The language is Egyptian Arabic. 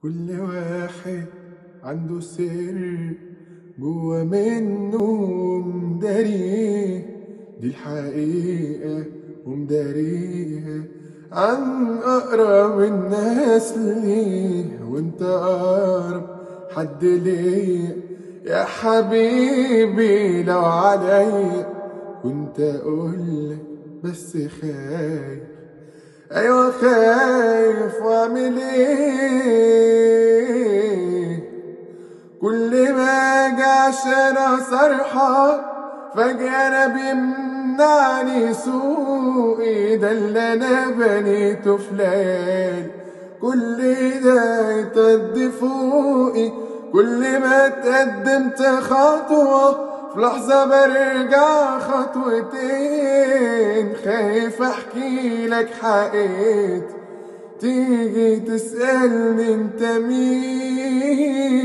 كل واحد عنده سر جوا منه مداريه دي الحقيقة ومداريها عن أقرب الناس ليه وانت أقرب حد ليا يا حبيبي لو عليا كنت أقولك بس خايف أيوة خايف وأعمل إيه كل ما أجي عشان أصرحك فجأة أنا بيمنعني سوقي ده اللي أنا بنيته في ليالي كل ده يتد فوقي كل ما اتقدمت خطوة في لحظة برجع خطوتين خايف احكي لك حقيقتي تيجي تسألني انت مين